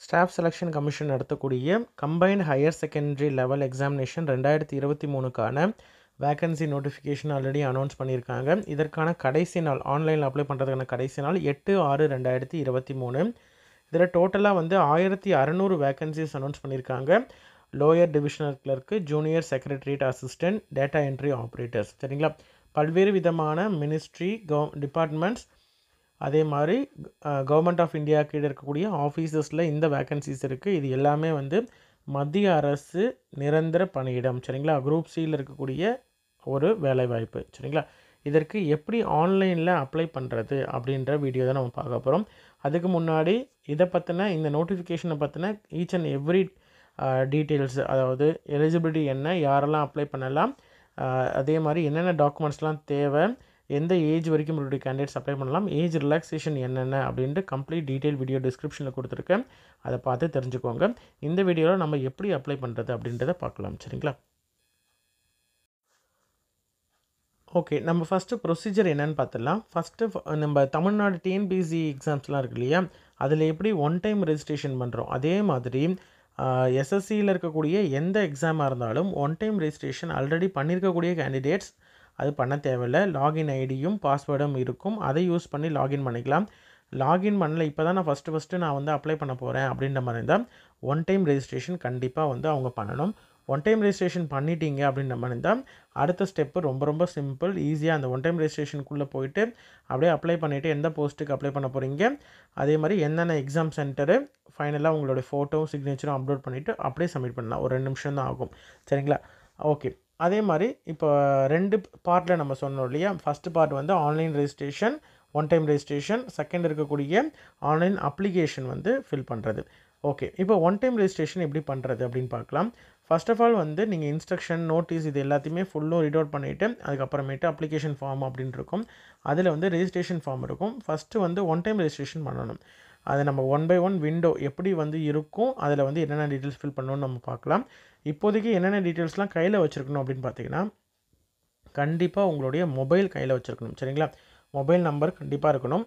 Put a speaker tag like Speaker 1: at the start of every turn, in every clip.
Speaker 1: staff selection commission நடத்தக்கூடிய combined higher secondary level examination ரெண்டாயிரத்தி இருபத்தி மூணுக்கான வேக்கன்சி நோட்டிஃபிகேஷன் ஆல்ரெடி அனௌன்ஸ் பண்ணியிருக்காங்க இதற்கான கடைசி நாள் ஆன்லைனில் அப்ளை பண்ணுறதுக்கான கடைசி நாள் எட்டு ஆறு ரெண்டாயிரத்தி இருபத்தி மூணு இதில் டோட்டலாக வந்து ஆயிரத்தி அறநூறு வேக்கன்சிஸ் அனௌன்ஸ் பண்ணியிருக்காங்க lower divisional clerk junior secretariat assistant data entry operators சரிங்களா பல்வேறு விதமான மினிஸ்ட்ரி கவ டிபார்ட்மெண்ட்ஸ் அதே மாதிரி கவர்மெண்ட் ஆஃப் இந்தியா கீழே இருக்கக்கூடிய ஆஃபீஸஸில் இந்த வேக்கன்சிஸ் இருக்குது இது எல்லாமே வந்து மத்திய அரசு நிரந்தர பணியிடம் சரிங்களா குரூப் சியில் இருக்கக்கூடிய ஒரு வேலைவாய்ப்பு சரிங்களா இதற்கு எப்படி ஆன்லைனில் அப்ளை பண்ணுறது அப்படின்ற வீடியோ தான் நம்ம பார்க்க போகிறோம் அதுக்கு முன்னாடி இதை பற்றின இந்த நோட்டிஃபிகேஷனை பற்றின ஈச் அண்ட் எவ்ரி டீட்டெயில்ஸ் அதாவது எலிஜிபிலிட்டி என்ன யாரெல்லாம் அப்ளை பண்ணலாம் அதே மாதிரி என்னென்ன டாக்குமெண்ட்ஸ்லாம் தேவை எந்த ஏஜ் வரைக்கும் உங்களுடைய கேண்டிடேட்ஸ் அப்ளை பண்ணலாம் ஏஜ் ரிலாக்ஸேஷன் என்னென்ன அப்படின்ட்டு கம்ப்ளீட் டீட்டெயில் வீடியோ டிஸ்கிரிப்ஷனில் கொடுத்துருக்கேன் அதை பார்த்து தெரிஞ்சுக்கோங்க இந்த வீடியோவில் நம்ம எப்படி அப்ளை பண்ணுறது அப்படின்றத பார்க்கலாம் சரிங்களா ஓகே நம்ம ஃபஸ்ட்டு ப்ரொசீஜர் என்னென்னு பார்த்துடலாம் ஃபஸ்ட்டு நம்ம தமிழ்நாடு டிஎன்பிசி எக்ஸாம்ஸ்லாம் இருக்கு இல்லையா அதில் எப்படி ஒன் டைம் ரெஜிஸ்ட்ரேஷன் பண்ணுறோம் அதே மாதிரி எஸ்எஸ்சியில் இருக்கக்கூடிய எந்த எக்ஸாமாக இருந்தாலும் ஒன் டைம் ரெஜிஸ்ட்ரேஷன் ஆல்ரெடி பண்ணியிருக்கக்கூடிய கேண்டிடேட்ஸ் அது பண்ண தேவையில்லை லாகின் ஐடியும் பாஸ்வேர்டும் இருக்கும் அதை யூஸ் பண்ணி லாகின் பண்ணிக்கலாம் லாகின் பண்ணல இப்போ தான் நான் ஃபஸ்ட்டு ஃபஸ்ட்டு நான் வந்து அப்ளை பண்ண போகிறேன் அப்படின்ற மாதிரி இருந்தால் ஒன் டைம் ரெஜிஸ்ட்ரேஷன் கண்டிப்பாக வந்து அவங்க பண்ணணும் ஒன் டைம் ரெஜிஸ்ட்ரேஷன் பண்ணிட்டீங்க அப்படின்ற மாதிரி இருந்தால் அடுத்த ஸ்டெப்பு ரொம்ப ரொம்ப சிம்பிள் ஈஸியாக அந்த ஒன் டைம் ரெஜிஸ்ட்ரேஷனுக்குள்ளே போயிட்டு அப்படியே அப்ளை பண்ணிவிட்டு எந்த போஸ்ட்டுக்கு அப்ளை பண்ண போகிறீங்க அதே மாதிரி என்னென்ன எக்ஸாம் சென்டரு ஃபைனலாக உங்களுடைய ஃபோட்டோ சிக்னேச்சரும் அப்லோட் பண்ணிவிட்டு அப்படியே சப்மிட் பண்ணலாம் ஒரு ரெண்டு நிமிஷம் தான் ஆகும் சரிங்களா ஓகே அதே மாதிரி இப்போ ரெண்டு பார்ட்டில் நம்ம சொன்னோம் இல்லையா ஃபஸ்ட்டு பார்ட் வந்து online registration one time registration second இருக்கக்கூடிய ஆன்லைன் அப்ளிகேஷன் வந்து ஃபில் பண்ணுறது ஓகே இப்போ ஒன் டைம் ரெஜிஸ்ட்ரேஷன் எப்படி பண்ணுறது அப்படின்னு பார்க்கலாம் ஃபர்ஸ்ட் ஆஃப் ஆல் வந்து நீங்கள் இன்ஸ்ட்ரக்ஷன் நோட்டீஸ் இது எல்லாத்தையுமே ஃபுல்லும் ரீட் அவுட் பண்ணிவிட்டு அதுக்கப்புறமேட்டு அப்ளிகேஷன் ஃபார்ம் அப்படின்னு இருக்கும் அதில் வந்து ரெஜிஸ்ட்ரேஷன் ஃபார்ம் இருக்கும் ஃபஸ்ட்டு வந்து ஒன் டைம் ரெஜிஸ்ட்ரேஷன் பண்ணணும் அதை நம்ம ஒன் பை ஒன் விண்டோ எப்படி வந்து இருக்கும் அதில் வந்து என்னென்ன டீட்டெயில்ஸ் ஃபில் பண்ணணும்னு நம்ம பார்க்கலாம் இப்போதைக்கு என்னென்ன டீட்டெயில்ஸ்லாம் கையில் வச்சுருக்கணும் அப்படின்னு பார்த்தீங்கன்னா கண்டிப்பாக உங்களுடைய மொபைல் கையில் வச்சுருக்கணும் சரிங்களா மொபைல் நம்பர் கண்டிப்பாக இருக்கணும்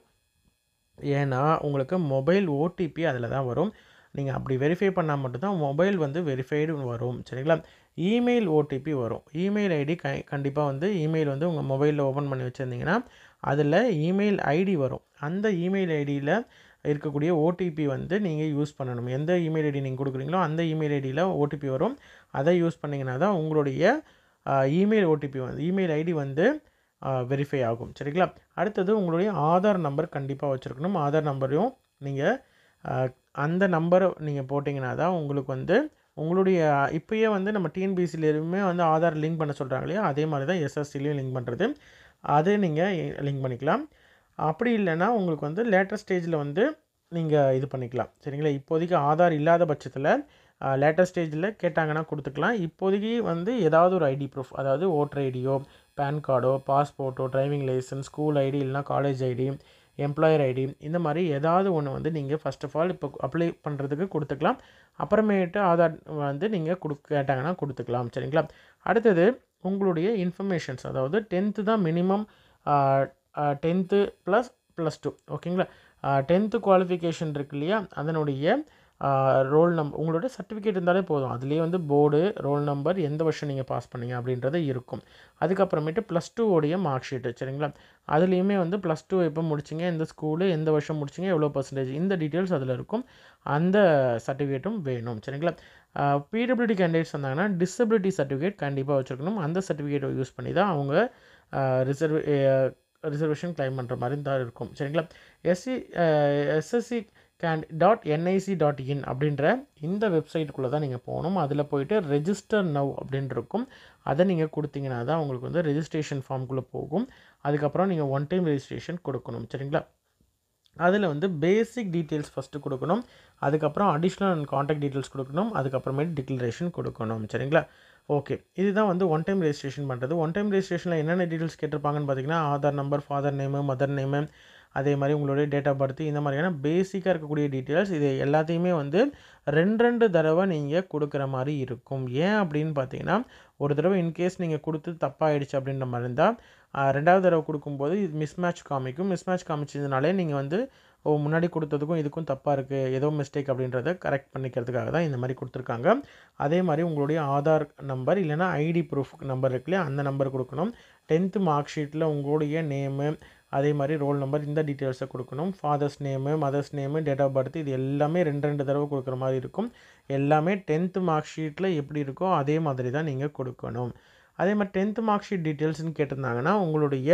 Speaker 1: ஏன்னா உங்களுக்கு மொபைல் ஓடிபி அதில் தான் வரும் நீங்கள் அப்படி வெரிஃபை பண்ணால் மட்டும்தான் மொபைல் வந்து வெரிஃபைடு வரும் சரிங்களா இமெயில் ஓடிபி வரும் இமெயில் ஐடி க கண்டிப்பாக வந்து இமெயில் வந்து உங்கள் மொபைலில் ஓப்பன் பண்ணி வச்சுருந்தீங்கன்னா அதில் இமெயில் ஐடி வரும் அந்த இமெயில் ஐடியில் இருக்கக்கூடிய ஓடிபி வந்து நீங்கள் யூஸ் பண்ணணும் எந்த இமெயில் ஐடி நீங்கள் கொடுக்குறீங்களோ அந்த இமெயில் ஐடியில் ஓடிபி வரும் அதை யூஸ் பண்ணிங்கன்னா தான் உங்களுடைய இமெயில் ஓடிபி வந்து இமெயில் ஐடி வந்து வெரிஃபை ஆகும் சரிங்களா அடுத்தது உங்களுடைய ஆதார் நம்பர் கண்டிப்பாக வச்சுருக்கணும் ஆதார் நம்பரையும் நீங்கள் அந்த நம்பரை நீங்கள் போட்டிங்கன்னா தான் உங்களுக்கு வந்து உங்களுடைய இப்போயே வந்து நம்ம டிஎன்பிசிலேயுமே வந்து ஆதார் லிங்க் பண்ண சொல்கிறாங்க இல்லையா அதே மாதிரி தான் எஸ்எஸ்சிலையும் லிங்க் பண்ணுறது அதை நீங்கள் லிங்க் பண்ணிக்கலாம் அப்படி இல்லைன்னா உங்களுக்கு வந்து லேட்டஸ்ட் ஸ்டேஜில் வந்து நீங்கள் இது பண்ணிக்கலாம் சரிங்களா இப்போதைக்கு ஆதார் இல்லாத பட்சத்தில் லேட்டஸ்ட் ஸ்டேஜில் கேட்டாங்கன்னா கொடுத்துக்கலாம் இப்போதைக்கு வந்து ஏதாவது ஒரு ஐடி ப்ரூஃப் அதாவது ஓட்டர் ஐடியோ பேன் கார்டோ பாஸ்போர்ட்டோ டிரைவிங் லைசன்ஸ் ஸ்கூல் ஐடி இல்லைனா காலேஜ் ஐடி எம்ப்ளாயர் ஐடி இந்த மாதிரி ஏதாவது ஒன்று வந்து நீங்கள் ஃபஸ்ட் ஆஃப் ஆல் இப்போ அப்ளை பண்ணுறதுக்கு கொடுத்துக்கலாம் அப்புறமேட்டு ஆதார் வந்து நீங்கள் கொடு கேட்டாங்கன்னா கொடுத்துக்கலாம் சரிங்களா அடுத்தது உங்களுடைய இன்ஃபர்மேஷன்ஸ் அதாவது டென்த்து தான் minimum tenth plus plus two ஓகேங்களா டென்த்து குவாலிஃபிகேஷன் இருக்கு இல்லையா அதனுடைய ரோல் நம்பர் உங்களோட சர்டிஃபிகேட் இருந்தாலே போதும் அதுலேயே வந்து போர்டு ரோல் நம்பர் எந்த வருஷம் நீங்கள் பாஸ் பண்ணீங்க அப்படின்றது இருக்கும் அதுக்கப்புறமேட்டு ப்ளஸ் டூவோடைய மார்க் ஷீட்டு சரிங்களா அதுலேயுமே வந்து ப்ளஸ் டூ எப்போ முடிச்சிங்க எந்த ஸ்கூலு எந்த வருஷம் முடிச்சிங்க எவ்வளோ பர்சன்டேஜ் இந்த டீட்டெயில்ஸ் அதில் இருக்கும் அந்த சர்டிஃபிகேட்டும் வேணும் சரிங்களா பிடபிலிட்டி கேண்டிடேட்ஸ் வந்தாங்கன்னா டிசபிலிட்டி சர்டிஃபிகேட் கண்டிப்பாக வச்சுருக்கணும் அந்த சர்டிஃபிகேட்டை யூஸ் பண்ணி தான் அவங்க ரிசர்வ் ரிசர்வேஷன் கிளைம் பண்ணுற மாதிரி தான் இருக்கும் சரிங்களா SC SSC cand dot NIC dot in அப்படின்ற இந்த வெப்சைட்டுக்குள்ளே தான் நீங்கள் போகணும் அதில் போயிட்டு ரெஜிஸ்டர் நவ் அப்படின்னு இருக்கும் அதை நீங்கள் கொடுத்தீங்கன்னா தான் உங்களுக்கு வந்து ரெஜிஸ்ட்ரேஷன் ஃபார்ம்குள்ளே போகும் அதுக்கப்புறம் நீங்கள் ஒன் டைம் ரெஜிஸ்ட்ரேஷன் கொடுக்கணும் சரிங்களா அதில் வந்து பேசிக் டீட்டெயில்ஸ் ஃபஸ்ட்டு கொடுக்கணும் அதுக்கப்புறம் அடிஷ்னல் அண்ட் காண்டாக்ட் டீட்டெயில்ஸ் கொடுக்கணும் அதுக்கப்புறமேட்டு டிக்ளரேஷன் கொடுக்கணும் சரிங்களா ஓகே இதுதான் வந்து ஒன் டைம் ரெஜிஸ்ட்ரேஷன் பண்ணுறது ஒன் டைம் ரெஜிஸ்ட்ரேஷனில் என்னென்ன டீட்டெயில்ஸ் கேட்டிருப்பாங்கன்னு பார்த்தீங்கன்னா Aadhaar number father name mother name அதே மாதிரி உங்களுடைய டேட் ஆஃப் பர்த் இந்த மாதிரியான பேசிக்காக இருக்கக்கூடிய டீட்டெயில்ஸ் இது எல்லாத்தையுமே வந்து ரெண்டு ரெண்டு தடவை நீங்கள் கொடுக்குற மாதிரி இருக்கும் ஏன் அப்படின்னு பார்த்தீங்கன்னா ஒரு தடவை இன்கேஸ் நீங்கள் கொடுத்து தப்பாகிடுச்சு அப்படின்ற மாதிரி இருந்தால் ரெண்டாவது தடவை கொடுக்கும்போது இது மிஸ் மேட்ச் காமிக்கும் மிஸ் மேட்ச் காமிச்சதுனாலே நீங்கள் வந்து ஓ முன்னாடி கொடுத்ததுக்கும் இதுக்கும் தப்பாக இருக்குது ஏதோ மிஸ்டேக் அப்படின்றத கரெக்ட் பண்ணிக்கிறதுக்காக தான் இந்த மாதிரி கொடுத்துருக்காங்க அதே மாதிரி உங்களுடைய ஆதார் நம்பர் இல்லைனா ஐடி ப்ரூஃப் நம்பர் இருக்கு இல்லையா அந்த நம்பர் கொடுக்கணும் டென்த்து மார்க் ஷீட்டில் உங்களுடைய நேமு அதே மாதிரி ரோல் நம்பர் இந்த டீட்டெயில்ஸை கொடுக்கணும் father's name mother's name date of birth இது எல்லாமே ரெண்டு ரெண்டு தடவை கொடுக்குற மாதிரி இருக்கும் எல்லாமே டென்த்து மார்க் ஷீட்டில் எப்படி இருக்கோ அதே மாதிரி தான் நீங்கள் கொடுக்கணும் அதே மாதிரி டென்த்து மார்க் ஷீட் டீட்டெயில்ஸ்னு கேட்டிருந்தாங்கன்னா உங்களுடைய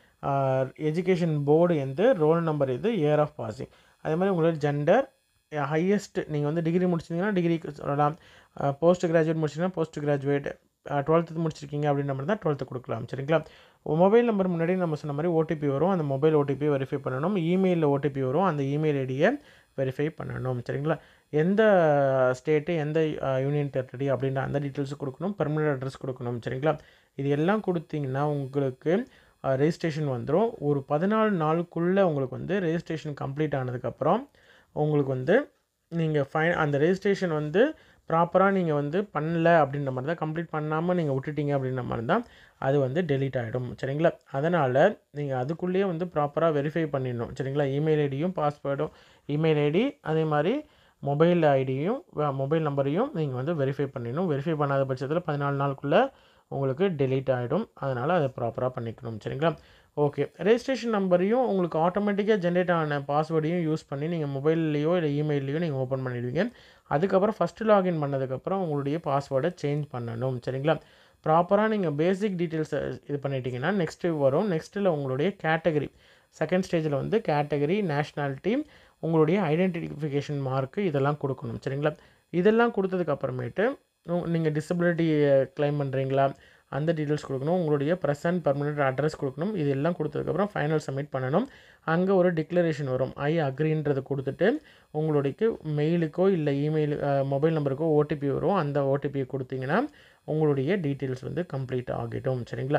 Speaker 1: எஜுகேஷன் போர்டு வந்து ரோல் நம்பர் இது இயர் ஆஃப் பாசிங் அதே மாதிரி உங்களுடைய ஜெண்டர் ஹையஸ்ட் நீங்கள் வந்து டிகிரி முடிச்சிங்கன்னா டிகிரி சொல்லலாம் போஸ்ட் கிராஜுவேட் முடிச்சிங்கன்னா போஸ்ட் கிராஜுவேட் டுவெல்த்து முடிச்சிருக்கீங்க அப்படின்ற மாதிரி தான் டுவெல்த்து கொடுக்கலாம் சரிங்களா மொபைல் நம்பர் முன்னாடி நம்ம சொன்ன மாதிரி ஓடிபி வரும் அந்த மொபைல் ஓடிபி வெரிஃபை பண்ணணும் இமெயிலில் ஓடிபி வரும் அந்த இமெயில் ஐடியை வெரிஃபை பண்ணணும் சரிங்களா எந்த ஸ்டேட்டு எந்த யூனியன் டெரிட்டரி அப்படின்ற அந்த டீட்டெயில்ஸ் கொடுக்கணும் பெர்மனெண்ட் அட்ரஸ் கொடுக்கணும் சரிங்களா இது எல்லாம் கொடுத்தீங்கன்னா உங்களுக்கு ரெஜிஸ்ட்ரேஷன் வந்துடும் ஒரு பதினாலு நாளுக்குள்ளே உங்களுக்கு வந்து ரெஜிஸ்ட்ரேஷன் கம்ப்ளீட் ஆனதுக்கப்புறம் உங்களுக்கு வந்து நீங்கள் ஃபைன் அந்த ரெஜிஸ்ட்ரேஷன் வந்து ப்ராப்பராக நீங்கள் வந்து பண்ணல அப்படின்ற மாதிரி தான் கம்ப்ளீட் பண்ணாமல் நீங்கள் விட்டுட்டீங்க அப்படின்ற மாதிரி தான் அது வந்து டெலீட் ஆகிடும் சரிங்களா அதனால் நீங்கள் அதுக்குள்ளேயே வந்து ப்ராப்பராக வெரிஃபை பண்ணிடணும் சரிங்களா இமெயில் ஐடியும் பாஸ்வேர்டும் இமெயில் ஐடி அதே மாதிரி மொபைல் ஐடியும் மொபைல் நம்பரையும் நீங்கள் வந்து வெரிஃபை பண்ணிடணும் வெரிஃபை பண்ணாத பட்சத்தில் பதினாலு நாளுக்குள்ளே உங்களுக்கு டெலீட் ஆகிடும் அதனால் அதை ப்ராப்பராக பண்ணிக்கணும் சரிங்களா ஓகே ரெஜிஸ்ட்ரேஷன் நம்பரையும் உங்களுக்கு ஆட்டோமேட்டிக்காக ஜென்ரேட் ஆன பாஸ்வேர்டையும் யூஸ் பண்ணி நீங்கள் மொபைல்லையோ இல்லை இமெயிலையோ நீங்கள் ஓப்பன் பண்ணிடுவீங்க அதுக்கப்புறம் ஃபஸ்ட்டு லாகின் பண்ணதுக்கப்புறம் உங்களுடைய பாஸ்வேர்டை சேஞ்ச் பண்ணணும் சரிங்களா ப்ராப்பராக நீங்கள் பேசிக் டீட்டெயில்ஸை இது பண்ணிட்டீங்கன்னா நெக்ஸ்ட்டு வரும் நெக்ஸ்ட்டில் உங்களுடைய கேட்டகரி செகண்ட் ஸ்டேஜில் வந்து கேட்டகரி நேஷ்னாலிட்டி உங்களுடைய ஐடென்டிஃபிகேஷன் மார்க்கு இதெல்லாம் கொடுக்கணும் சரிங்களா இதெல்லாம் கொடுத்ததுக்கு அப்புறமேட்டு நீங்கள் டிசபிலிட்டி கிளைம் பண்ணுறீங்களா அந்த டீட்டெயில்ஸ் கொடுக்கணும் உங்களுடைய ப்ரெசன்ட் பர்மனெண்ட் அட்ரஸ் கொடுக்கணும் இது எல்லாம் கொடுத்ததுக்கப்புறம் ஃபைனல் சப்மிட் பண்ணணும் அங்கே ஒரு டிக்ளரேஷன் வரும் ஐ அக்ரின்றதை கொடுத்துட்டு உங்களுடைய மெயிலுக்கோ இல்லை இமெயில் மொபைல் நம்பருக்கோ ஓடிபி வரும் அந்த ஓடிபியை கொடுத்தீங்கன்னா உங்களுடைய டீட்டெயில்ஸ் வந்து கம்ப்ளீட் ஆகிடும் சரிங்களா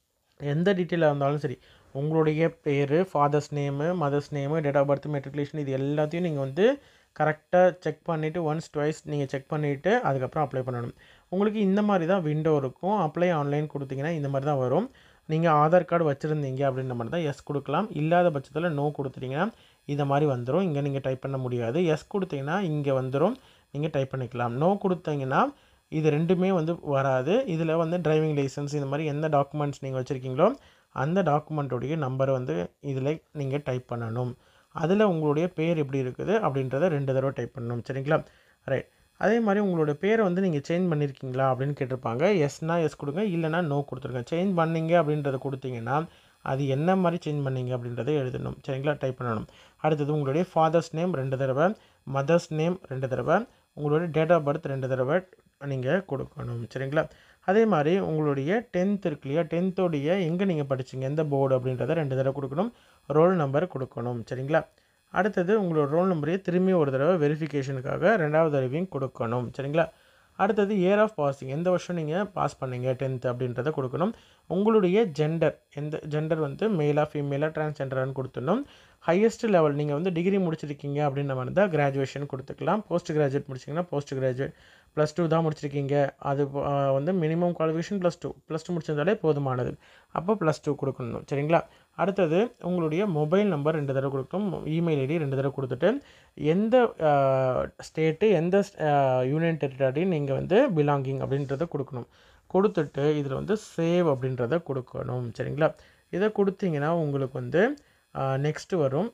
Speaker 1: எந்த டீட்டெயிலாக இருந்தாலும் சரி உங்களுடைய பேர் father's name mother's name date of birth matriculation இது எல்லாத்தையும் நீங்கள் வந்து கரெக்டாக செக் பண்ணிவிட்டு ஒன்ஸ் டுவைஸ் நீங்கள் செக் பண்ணிவிட்டு அதுக்கப்புறம் அப்ளை பண்ணணும் உங்களுக்கு இந்த மாதிரி தான் விண்டோ இருக்கும் அப்ளை ஆன்லைன் கொடுத்தீங்கன்னா இந்த மாதிரி தான் வரும் நீங்கள் ஆதார் கார்டு வச்சுருந்தீங்க அப்படின்ற மாதிரி தான் எஸ் கொடுக்கலாம் இல்லாத பட்சத்தில் நோ கொடுத்துட்டீங்கன்னா இந்த மாதிரி வந்துடும் இங்கே நீங்கள் டைப் பண்ண முடியாது எஸ் கொடுத்தீங்கன்னா இங்கே வந்துடும் நீங்கள் டைப் பண்ணிக்கலாம் நோ கொடுத்தீங்கன்னா இது ரெண்டுமே வந்து வராது இதில் வந்து டிரைவிங் லைசன்ஸ் இந்த மாதிரி எந்த டாக்குமெண்ட்ஸ் நீங்கள் வச்சுருக்கீங்களோ அந்த டாக்குமெண்ட்டோடைய நம்பரை வந்து இதில் நீங்கள் டைப் பண்ணணும் அதில் உங்களுடைய பேர் எப்படி இருக்குது அப்படின்றத ரெண்டு தடவை டைப் பண்ணணும் சரிங்களா ரைட் அதே மாதிரி உங்களோட பேரை வந்து நீங்கள் சேஞ்ச் பண்ணியிருக்கீங்களா அப்படின்னு கேட்டிருப்பாங்க எஸ்னா எஸ் கொடுங்க இல்லைனா நோ கொடுத்துருங்க சேஞ்ச் பண்ணீங்க அப்படின்றத கொடுத்தீங்கன்னா அது என்ன மாதிரி சேஞ்ச் பண்ணீங்க அப்படின்றத எழுதணும் சரிங்களா டைப் பண்ணணும் அடுத்தது உங்களுடைய ஃபாதர்ஸ் நேம் ரெண்டு தடவை மதர்ஸ் நேம் ரெண்டு தடவை உங்களுடைய டேட் ஆஃப் பர்த் ரெண்டு தடவை நீங்கள் கொடுக்கணும் சரிங்களா அதே மாதிரி உங்களுடைய டென்த் இருக்கு இல்லையா டென்த்தோடைய எங்கே நீங்கள் படிச்சீங்க எந்த போர்டு அப்படின்றத ரெண்டு தடவை கொடுக்கணும் ரோல் நம்பர் கொடுக்கணும் சரிங்களா அடுத்தது உங்களோட ரோல் நம்பரையே திரும்பி ஒரு தடவை வெரிஃபிகேஷனுக்காக ரெண்டாவது தடவையும் கொடுக்கணும் சரிங்களா அடுத்தது இயர் ஆஃப் பாசிங் எந்த வருஷம் நீங்கள் பாஸ் பண்ணீங்க டென்த் அப்படின்றத கொடுக்கணும் உங்களுடைய ஜெண்டர் எந்த ஜெண்டர் வந்து மேலாக ஃபீமேலாக டிரான்ஸ்ஜெண்டரானு கொடுத்துடணும் ஹையஸ்ட் லெவல் நீங்கள் வந்து டிகிரி முடிச்சிருக்கீங்க அப்படின்ற மாதிரி தான் கிராஜுவேஷன் கொடுத்துக்கலாம் போஸ்ட் கிராஜுவேட் முடிச்சிங்கன்னா போஸ்ட் கிராஜுவேட் ப்ளஸ் டூ தான் முடிச்சிருக்கீங்க அது ஆ, வந்து minimum qualification plus two plus two முடிச்சிருந்தாலே போதுமானது அப்போ ப்ளஸ் டூ கொடுக்கணும் சரிங்களா அடுத்தது உங்களுடைய மொபைல் நம்பர் ரெண்டு தடவை கொடுக்கணும் இமெயில் ஐடி ரெண்டு தடவை கொடுத்துட்டு எந்த ஸ்டேட்டு எந்த யூனியன் டெரிட்டரி நீங்கள் வந்து பிலாங்கிங் அப்படின்றத கொடுக்கணும் கொடுத்துட்டு இதில் வந்து சேவ் அப்படின்றத கொடுக்கணும் சரிங்களா இதை கொடுத்தீங்கன்னா உங்களுக்கு வந்து நெக்ஸ்ட்டு வரும்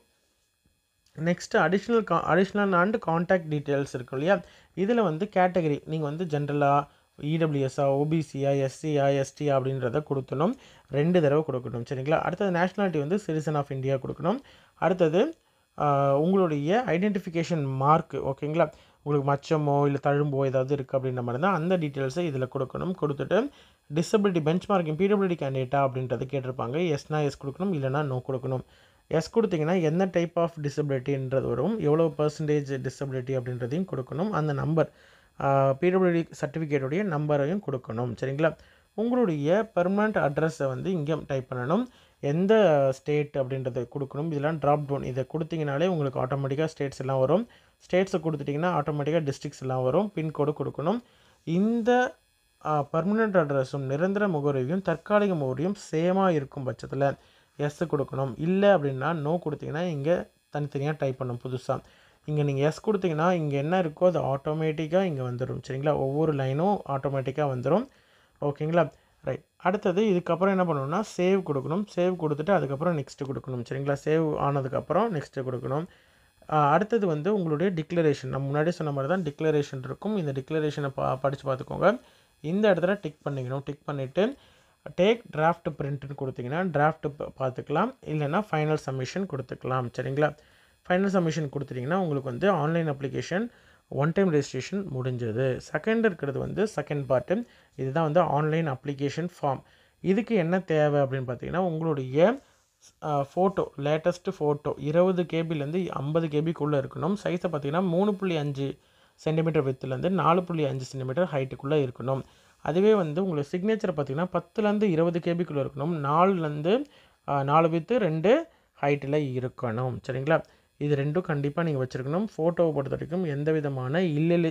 Speaker 1: நெக்ஸ்ட்டு அடிஷ்னல் கா அடிஷ்னல் அண்ட் காண்டாக்ட் டீட்டெயில்ஸ் இருக்கும் இல்லையா இதில் வந்து கேட்டகரி நீங்கள் வந்து ஜென்ரலாக இடபிள்யூஎஸ்ஆ ஓபிசியா எஸ்சியா எஸ்டி அப்படின்றத கொடுக்கணும் ரெண்டு தடவை கொடுக்கணும் சரிங்களா அடுத்தது நேஷ்னாலிட்டி வந்து சிட்டிசன் ஆஃப் இந்தியா கொடுக்கணும் அடுத்தது ஆஹ், உங்களுடைய ஐடென்டிஃபிகேஷன் மார்க் ஓகேங்களா உங்களுக்கு மச்சமோ இல்லை தழும்போ ஏதாவது இருக்குது அப்படின்ற மாதிரி தான் அந்த டீட்டெயில்ஸை இதில் கொடுக்கணும் கொடுத்துட்டு டிசபிலிட்டி பெஞ்ச் மார்க்கிங் பிடபிலிட்டி கேண்டிடேட்டா அப்படின்றது கேட்டிருப்பாங்க எஸ்னா எஸ் கொடுக்கணும் இல்லைனா நோ கொடுக்கணும் எஸ் கொடுத்தீங்கன்னா என்ன டைப் ஆஃப் டிசபிலிட்டின்றது வரும் எவ்வளோ பர்சன்டேஜ் டிசபிலிட்டி அப்படின்றதையும் கொடுக்கணும் அந்த நம்பர் பிடபிலிட்டி சர்டிஃபிகேட்டுடைய நம்பரையும் கொடுக்கணும் சரிங்களா உங்களுடைய பெர்மனண்ட் அட்ரஸை வந்து இங்கே டைப் பண்ணணும் எந்த ஸ்டேட் அப்படின்றத கொடுக்கணும் இதெல்லாம் ட்ராப் டவுன் இதை கொடுத்தீங்கனாலே உங்களுக்கு ஆட்டோமேட்டிக்காக ஸ்டேட்ஸ் எல்லாம் வரும் ஸ்டேட்ஸை கொடுத்துட்டிங்கன்னா ஆட்டோமேட்டிக்காக டிஸ்ட்ரிக்ஸ் எல்லாம் வரும் பின்கோடு கொடுக்கணும் இந்த பர்மனண்ட் அட்ரஸும் நிரந்தர முகவரியும் தற்காலிக முகவரியும் சேமாக இருக்கும் பட்சத்தில் எஸ் கொடுக்கணும் இல்லை அப்படின்னா நோ கொடுத்தீங்கன்னா இங்கே தனித்தனியாக டைப் பண்ணும் புதுசாக இங்கே நீங்கள் எஸ் கொடுத்தீங்கன்னா இங்கே என்ன இருக்கோ அது ஆட்டோமேட்டிக்காக இங்கே வந்துடும் சரிங்களா ஒவ்வொரு லைனும் ஆட்டோமேட்டிக்காக வந்துடும் ஓகேங்களா ரைட் அடுத்தது இதுக்கப்புறம் என்ன பண்ணணும்னா சேவ் கொடுக்கணும் சேவ் கொடுத்துட்டு அதுக்கப்புறம் நெக்ஸ்ட்டு கொடுக்கணும் சரிங்களா சேவ் ஆனதுக்கப்புறம் நெக்ஸ்ட்டு கொடுக்கணும் ஆஹ் அடுத்தது வந்து உங்களுடைய டிக்ளரேஷன் நம்ம முன்னாடி சொன்ன மாதிரி தான் டிக்ளரேஷன் இருக்கும் இந்த டிக்ளரேஷனை பா படித்து பார்த்துக்கோங்க இந்த இடத்துல டிக் பண்ணிக்கணும் டிக் பண்ணிவிட்டு டேக் டிராஃப்ட் பிரிண்ட்னு கொடுத்தீங்கன்னா டிராஃப்ட் பார்த்துக்கலாம் இல்லைன்னா ஃபைனல் சப்மிஷன் கொடுத்துக்கலாம் சரிங்களா ஃபைனல் சப்மிஷன் கொடுத்துட்டிங்கன்னா உங்களுக்கு வந்து online application one time registration முடிஞ்சது செகண்ட் இருக்கிறது வந்து செகண்ட் பார்ட்டு இதுதான் வந்து ஆன்லைன் அப்ளிகேஷன் ஃபார்ம் இதுக்கு என்ன தேவை அப்படின்னு பார்த்தீங்கன்னா உங்களுடைய ஃபோட்டோ லேட்டஸ்ட்டு ஃபோட்டோ இருபது கேபிலேருந்து ஐம்பது கேபிக்குள்ளே இருக்கணும் சைஸை பார்த்தீங்கன்னா மூணு புள்ளி அஞ்சு சென்டிமீட்டர் வித்துலேருந்து நாலு புள்ளி அஞ்சு சென்டிமீட்டர் ஹைட்டுக்குள்ளே இருக்கணும் அதுவே வந்து உங்களுக்கு சிக்னேச்சர் பார்த்தீங்கன்னா பத்துலேருந்து இருபது கேபிக்குள்ளே இருக்கணும் நாலுலேருந்து நாலு வித்து ரெண்டு ஹைட்டில் இருக்கணும் சரிங்களா இது ரெண்டும் கண்டிப்பாக நீங்கள் வச்சுருக்கணும் ஃபோட்டோவை பொறுத்த வரைக்கும் எந்த விதமான இல்லெலி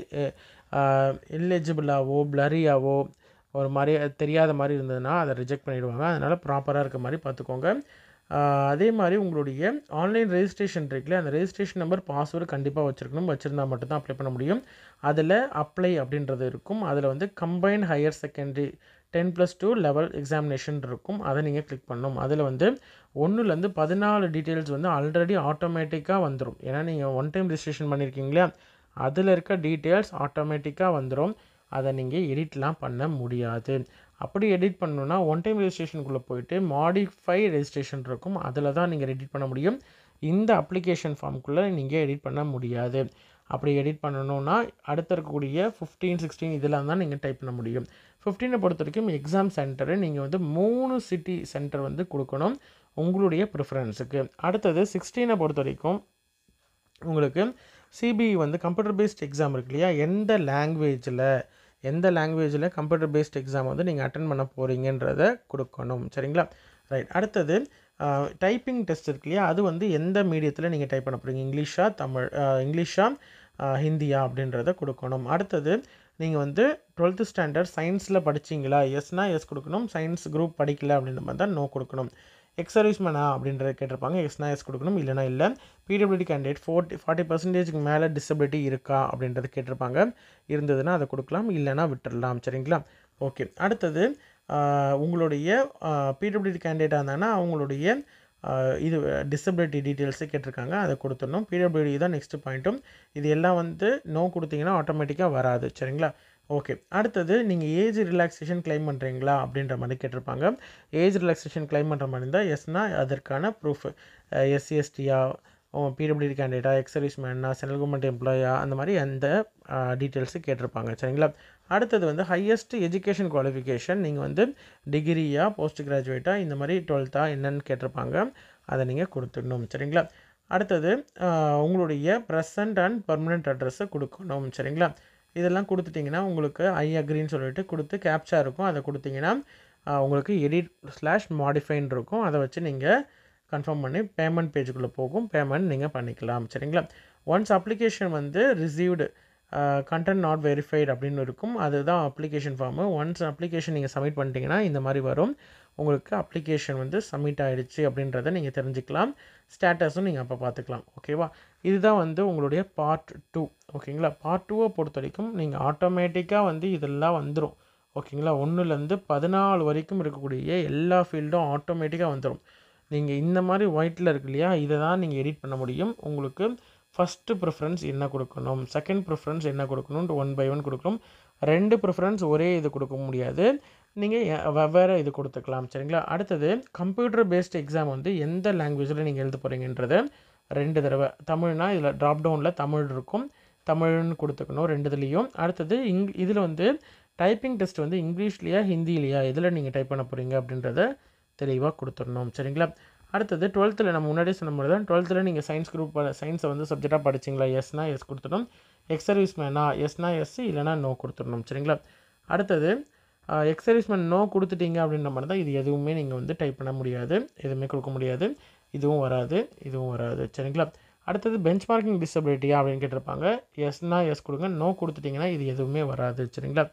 Speaker 1: இல்லெஜிபிளாவோ பிளரியாவோ ஒரு மாதிரி தெரியாத மாதிரி இருந்ததுன்னா அதை ரிஜெக்ட் பண்ணிடுவாங்க அதனால் ப்ராப்பராக இருக்க மாதிரி பார்த்துக்கோங்க ஆஹ் அதே மாதிரி உங்களுடைய ஆன்லைன் ரெஜிஸ்ட்ரேஷன் இருக்குல்ல அந்த ரெஜிஸ்ட்ரேஷன் நம்பர் பாஸ்வேர்டு கண்டிப்பாக வச்சுருக்கணும் வச்சுருந்தா மட்டும்தான் அப்ளை பண்ண முடியும் அதில் அப்ளை அப்படின்றது இருக்கும் அதில் வந்து combine higher secondary ten plus two level examination இருக்கும் அதை நீங்கள் கிளிக் பண்ணணும் அதில் வந்து ஒன்றுலேருந்து பதினாலு டீட்டெயில்ஸ் வந்து ஆல்ரெடி ஆட்டோமேட்டிக்காக வந்துடும் ஏன்னா நீங்கள் ஒன் டைம் ரெஜிஸ்ட்ரேஷன் பண்ணியிருக்கீங்களா அதில் இருக்க டீட்டெயில்ஸ் ஆட்டோமேட்டிக்காக வந்துடும் அதை நீங்கள் எடிட்லாம் பண்ண முடியாது அப்படி எடிட் பண்ணணுன்னா ஒன் டைம் ரெஜிஸ்ட்ரேஷனுக்குள்ளே போயிட்டு மாடிஃபை ரெஜிஸ்ட்ரேஷன் இருக்கும் அதில் தான் நீங்கள் எடிட் பண்ண முடியும் இந்த அப்ளிகேஷன் ஃபார்முக்குள்ளே நீங்கள் எடிட் பண்ண முடியாது அப்படி எடிட் பண்ணணுன்னா அடுத்து இருக்கக்கூடிய ஃபிஃப்டீன் சிக்ஸ்டீன் இதெல்லாம் தான் நீங்கள் டைப் பண்ண முடியும் ஃபிஃப்டீனை பொறுத்த வரைக்கும் எக்ஸாம் சென்டரு நீங்கள் வந்து மூணு சிட்டி சென்டர் வந்து கொடுக்கணும் உங்களுடைய ப்ரிஃபரன்ஸுக்கு அடுத்தது சிக்ஸ்டீனை பொறுத்த வரைக்கும் உங்களுக்கு சிபிஇ வந்து கம்ப்யூட்டர் பேஸ்ட் எக்ஸாம் இருக்கு இல்லையா எந்த லாங்குவேஜில் எந்த லாங்குவேஜில் கம்ப்யூட்டர் பேஸ்ட் எக்ஸாம் வந்து நீங்கள் அட்டன் பண்ண போகிறீங்கன்றத கொடுக்கணும் சரிங்களா ரைட் அடுத்தது டைப்பிங் டெஸ்ட் இருக்கு இல்லையா அது வந்து எந்த மீடியத்தில் நீங்கள் டைப் பண்ண போகிறீங்க இங்கிலீஷா தமிழ் அஹ், இங்கிலீஷா அஹ், ஹிந்தியா அப்படின்றத கொடுக்கணும் அடுத்தது நீங்கள் வந்து டுவெல்த்து ஸ்டாண்டர்ட் சயின்ஸில் படிச்சீங்களா எஸ்னா எஸ் கொடுக்கணும் சயின்ஸ் குரூப் படிக்கல அப்படின்ற மாதிரி தான் நோ கொடுக்கணும் எக்ஸ் சர்வீஸ்மேனா அப்படின்றத கேட்டிருப்பாங்க எஸ்னா எஸ் கொடுக்கணும் இல்லைனா இல்லை பிடபிலிட்டி கேண்டிடேட் ஃபோர்ட்டி ஃபார்ட்டி பர்சன்டேஜ்க்கு மேலே டிசபிலிட்டி இருக்கா அப்படின்றத கேட்டிருப்பாங்க இருந்ததுன்னா அதை கொடுக்கலாம் இல்லைனா விட்டுறலாம் சரிங்களா ஓகே அடுத்தது ஆஹ், உங்களுடைய பிடபிலிட்டி கேண்டிடேட்டாக இருந்தாங்கன்னா அவங்களுடைய ஆஹ், இது டிசபிலிட்டி டீட்டெயில்ஸு கேட்டிருக்காங்க அதை கொடுத்துடணும் பிடபிலிட்டி தான் நெக்ஸ்ட் பாயிண்ட்டும் இது எல்லாம் வந்து நோ கொடுத்தீங்கன்னா ஆட்டோமேட்டிக்காக வராது சரிங்களா ஓகே அடுத்தது நீங்கள் ஏஜ் ரிலாக்ஸேஷன் க்ளைம் பண்ணுறீங்களா அப்படின்ற மாதிரி கேட்டிருப்பாங்க ஏஜ் ரிலாக்ஸேஷன் க்ளைம் பண்ணுற மாதிரி இருந்தால் எஸ்னா அதற்கான ப்ரூஃப் எஸ்சி எஸ்டியா பிடபிள்யூடி கேண்டிடேட்டா எக்ஸ் சர்வீஸ்மேனா சென்ட்ரல் கவர்மெண்ட் எம்ப்ளாயா அந்த மாதிரி அந்த டீட்டெயில்ஸு கேட்டிருப்பாங்க சரிங்களா அடுத்தது வந்து ஹையஸ்ட் எஜுகேஷன் குவாலிஃபிகேஷன் நீங்கள் வந்து டிகிரியா போஸ்ட் கிராஜுவேட்டா இந்த மாதிரி டுவெல்த்தா என்னன்னு கேட்டிருப்பாங்க அதை நீங்கள் கொடுத்துடணும் சரிங்களா அடுத்தது ஆஹ், உங்களுடைய ப்ரெசன்ட் அண்ட் பர்மனெண்ட் அட்ரஸை கொடுக்கணும் சரிங்களா இதெல்லாம் கொடுத்துட்டிங்கன்னா உங்களுக்கு ஐ அக்ரின்னு சொல்லிட்டு கொடுத்து கேப்சா இருக்கும் அதை கொடுத்தீங்கன்னா ஆஹ், உங்களுக்கு எடிட் ஸ்லாஷ் மாடிஃபைன் இருக்கும் அதை வச்சு நீங்கள் கன்ஃபார்ம் பண்ணி பேமெண்ட் பேஜுக்குள்ளே போகும் பேமெண்ட் நீங்கள் பண்ணிக்கலாம் சரிங்களா ஒன்ஸ் அப்ளிகேஷன் வந்து ரிசீவ்டு கண்டென்ட் நாட் வெரிஃபைடு அப்படின்னு இருக்கும் அதுதான் அப்ளிகேஷன் ஃபார்மு ஒன்ஸ் அப்ளிகேஷன் நீங்கள் சப்மிட் பண்ணிட்டீங்கன்னா இந்த மாதிரி வரும் உங்களுக்கு அப்ளிகேஷன் வந்து சப்மிட் ஆகிடுச்சு அப்படின்றத நீங்கள் தெரிஞ்சுக்கலாம் ஸ்டேட்டஸும் நீங்கள் அப்போ பார்த்துக்கலாம் ஓகேவா இதுதான் வந்து உங்களுடைய பார்ட் டூ ஓகேங்களா பார்ட் டூவை பொறுத்த வரைக்கும் நீங்கள் ஆட்டோமேட்டிக்காக வந்து இதெல்லாம் வந்துடும் ஓகேங்களா ஒன்றுலேருந்து பதினாலு வரைக்கும் இருக்கக்கூடிய எல்லா ஃபீல்டும் ஆட்டோமேட்டிக்காக வந்துடும் நீங்கள் இந்த மாதிரி ஒயிட்டில் இருக்கு இல்லையா இதை தான் நீங்கள் எடிட் பண்ண முடியும் உங்களுக்கு ஃபஸ்ட்டு ப்ரிஃபரன்ஸ் என்ன கொடுக்கணும் செகண்ட் ப்ரிஃபரன்ஸ் என்ன கொடுக்கணும்னு ஒன் பை ஒன் கொடுக்கணும் ரெண்டு ப்ரிஃபரன்ஸ் ஒரே இது கொடுக்க முடியாது நீங்கள் வெவ்வேறு இது கொடுத்துக்கலாம் சரிங்களா அடுத்தது கம்ப்யூட்டர் பேஸ்ட் எக்ஸாம் வந்து எந்த லாங்குவேஜில் நீங்கள் எழுத போகிறீங்கன்றத ரெண்டு தடவை தமிழ்னா இதில் ட்ராப் டவுனில் தமிழ் இருக்கும் தமிழ்னு கொடுத்துக்கணும் ரெண்டு இதுலேயும் அடுத்தது இங் இதில் வந்து டைப்பிங் டெஸ்ட் வந்து இங்கிலீஷ்லையா ஹிந்திலையா எதில் நீங்கள் டைப் பண்ண போகிறீங்க அப்படின்றத தெளிவாக கொடுத்துடணும் சரிங்களா அடுத்தது டுவெல்த்தில் நம்ம முன்னாடியே சொன்ன மாதிரி தான் டுவெல்த்தில் நீங்கள் சயின்ஸ் குரூப் சயின்ஸை வந்து சப்ஜெக்டாக படிச்சிங்களா எஸ்னா எஸ் கொடுத்துடணும் எக்ஸ் சர்வீஸ்மேனா எஸ்னா எஸ் இல்லைனா நோ கொடுத்துடணும் சரிங்களா அடுத்தது எக்ஸ் சர்வீஸ்மேன் நோ கொடுத்துட்டீங்க அப்படின்ற மாதிரி தான் இது எதுவுமே நீங்கள் வந்து டைப் பண்ண முடியாது எதுவுமே கொடுக்க முடியாது இதுவும் வராது இதுவும் வராது சரிங்களா அடுத்தது பெஞ்ச் மார்க்கிங் டிசபிலிட்டியா அப்படின்னு கேட்டிருப்பாங்க எஸ்னா எஸ் கொடுங்க நோ கொடுத்துட்டிங்கன்னா இது எதுவுமே வராது சரிங்களா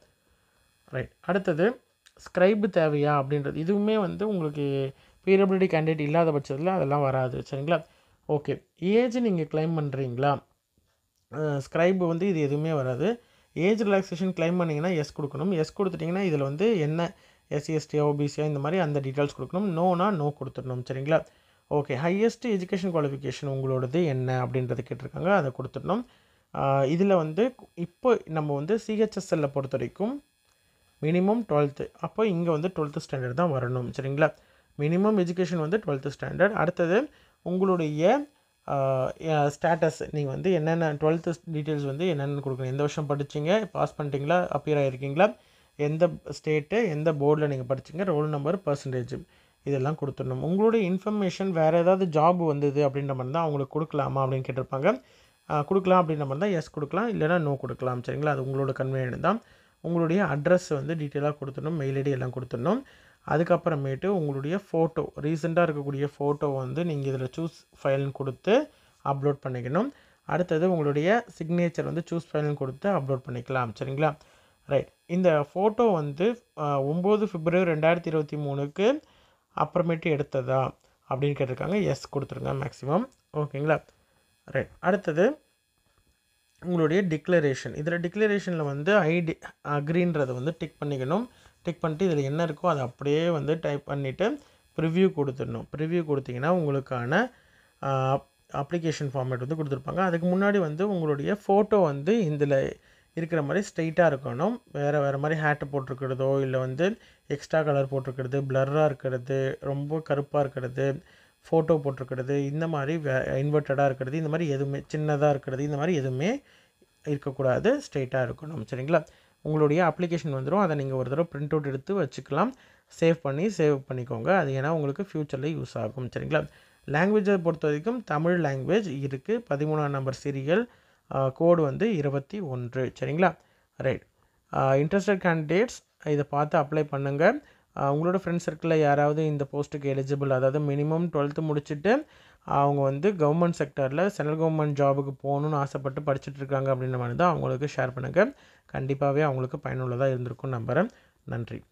Speaker 1: ரைட் அடுத்தது ஸ்க்ரைபு தேவையா அப்படின்றது இதுவுமே வந்து உங்களுக்கு பிடபிலிட்டி கேண்டிடேட் இல்லாத பட்சத்தில் அதெல்லாம் வராது சரிங்களா ஓகே ஏஜ் நீங்கள் கிளைம் பண்ணுறீங்களா ஸ்க்ரைப் வந்து இது எதுவுமே வராது ஏஜ் ரிலாக்ஸேஷன் கிளைம் பண்ணிங்கன்னா எஸ் கொடுக்கணும் எஸ் கொடுத்துட்டிங்கன்னா இதில் வந்து என்ன எஸ்சி எஸ்டியா ஓபிசியா இந்த மாதிரி அந்த டீட்டெயில்ஸ் கொடுக்கணும் நோனா நோ கொடுத்துடணும் சரிங்களா ஓகே ஹையஸ்ட் எஜுகேஷன் குவாலிஃபிகேஷன் உங்களோடது என்ன அப்படின்றத கேட்டிருக்காங்க அதை கொடுத்துடணும் இதில் வந்து இப்போ நம்ம வந்து சிஹெச்எஸ்எல்ல பொறுத்த வரைக்கும் மினிமம் டுவெல்த்து அப்போ இங்கே வந்து டுவெல்த்து ஸ்டாண்டர்ட் தான் வரணும் சரிங்களா மினிமம் எஜுகேஷன் வந்து டுவெல்த்து ஸ்டாண்டர்ட் அடுத்தது உங்களுடைய ஸ்டேட்டஸ் நீங்கள் வந்து என்னென்ன டுவெல்த்து டீட்டெயில்ஸ் வந்து என்னென்னு கொடுக்கணும் எந்த வருஷம் படிச்சீங்க பாஸ் பண்ணிட்டீங்களா அப்பியர் ஆகிருக்கீங்களா எந்த ஸ்டேட்டு எந்த போர்டில் நீங்கள் படிச்சீங்க ரோல் நம்பர் பர்சன்டேஜ் இதெல்லாம் கொடுத்துடணும் உங்களுடைய இன்ஃபர்மேஷன் வேறு ஏதாவது ஜாப் வந்தது அப்படின்ற மாதிரி தான் அவங்களுக்கு கொடுக்கலாமா அப்படின்னு கேட்டிருப்பாங்க ஆஹ் கொடுக்கலாம் அப்படின்ற மாதிரி தான் எஸ் கொடுக்கலாம் இல்லைனா நோ கொடுக்கலாம் சரிங்களா அது உங்களோட கன்வீனியன்ட் தான் உங்களுடைய அட்ரஸ் வந்து டீட்டெயிலாக கொடுத்துடணும் மெயில் ஐடி எல்லாம் கொடுத்துடணும் அதுக்கப்புறமேட்டு உங்களுடைய ஃபோட்டோ ரீசெண்டாக இருக்கக்கூடிய ஃபோட்டோ வந்து நீங்கள் இதில் சூஸ் ஃபைல்னு கொடுத்து அப்லோட் பண்ணிக்கணும் அடுத்தது உங்களுடைய சிக்னேச்சர் வந்து சூஸ் ஃபைல்னு கொடுத்து அப்லோட் பண்ணிக்கலாம் சரிங்களா ரைட் இந்த ஃபோட்டோ வந்து ஒம்பது பிப்ரவரி ரெண்டாயிரத்தி இருபத்தி மூணுக்கு அப்புறமேட்டு எடுத்ததா அப்படின்னு கேட்டிருக்காங்க எஸ் கொடுத்துருங்க மேக்ஸிமம் ஓகேங்களா ரைட் அடுத்தது உங்களுடைய டிக்ளரேஷன் இதில் டிக்ளரேஷனில் வந்து ஐடி அக்ரின்றதை வந்து டிக் பண்ணிக்கணும் டிக் பண்ணிட்டு இதில் என்ன இருக்கோ அதை அப்படியே வந்து டைப் பண்ணிவிட்டு ப்ரிவ்யூ கொடுத்துடணும் ப்ரிவ்யூ கொடுத்தீங்கன்னா உங்களுக்கான அப்ளிகேஷன் ஃபார்மேட் வந்து கொடுத்துருப்பாங்க அதுக்கு முன்னாடி வந்து உங்களுடைய ஃபோட்டோ வந்து இதில் இருக்கிற மாதிரி ஸ்ட்ரைட்டாக இருக்கணும் வேறு வேறு மாதிரி ஹேட்டு போட்டிருக்கிறதோ இல்லை வந்து எக்ஸ்ட்ரா கலர் போட்டிருக்கிறது பிளர்ராக இருக்கிறது ரொம்ப கருப்பாக இருக்கிறது ஃபோட்டோ போட்டிருக்கிறது இந்த மாதிரி வே இன்வெர்ட்டடாக இருக்கிறது இந்த மாதிரி எதுவுமே சின்னதாக இருக்கிறது இந்த மாதிரி எதுவுமே இருக்கக்கூடாது ஸ்ட்ரெயிட்டாக இருக்கணும் சரிங்களா உங்களுடைய அப்ளிகேஷன் வந்துடும் அதை நீங்கள் ஒரு தடவை பிரிண்ட் அவுட் எடுத்து வச்சுக்கலாம் சேவ் பண்ணி சேவ் பண்ணிக்கோங்க அது ஏன்னா உங்களுக்கு ஃப்யூச்சரில் யூஸ் ஆகும் சரிங்களா லாங்குவேஜை பொறுத்த வரைக்கும் தமிழ் லாங்குவேஜ் இருக்குது பதிமூணாம் நம்பர் சீரியல் கோடு வந்து இருபத்தி ஒன்று சரிங்களா ரைட் இன்ட்ரெஸ்டட் கேண்டிடேட்ஸ் இதை பார்த்து அப்ளை பண்ணுங்கள் உங்களோட ஃப்ரெண்ட்ஸ் சர்க்கிளில் யாராவது இந்த போஸ்ட்டுக்கு எலிஜிபிள் அதாவது மினிமம் டுவெல்த்து முடிச்சுட்டு அவங்க வந்து கவர்மெண்ட் செக்டரில் சென்ட்ரல் கவர்மெண்ட் ஜாபுக்கு போகணுன்னு ஆசைப்பட்டு படிச்சுட்டு இருக்காங்க அப்படின்ற மாதிரி தான் அவங்களுக்கு ஷேர் பண்ணுங்கள் கண்டிப்பாகவே அவங்களுக்கு பயனுள்ளதாக இருந்திருக்கும் நம்புகிறேன் நன்றி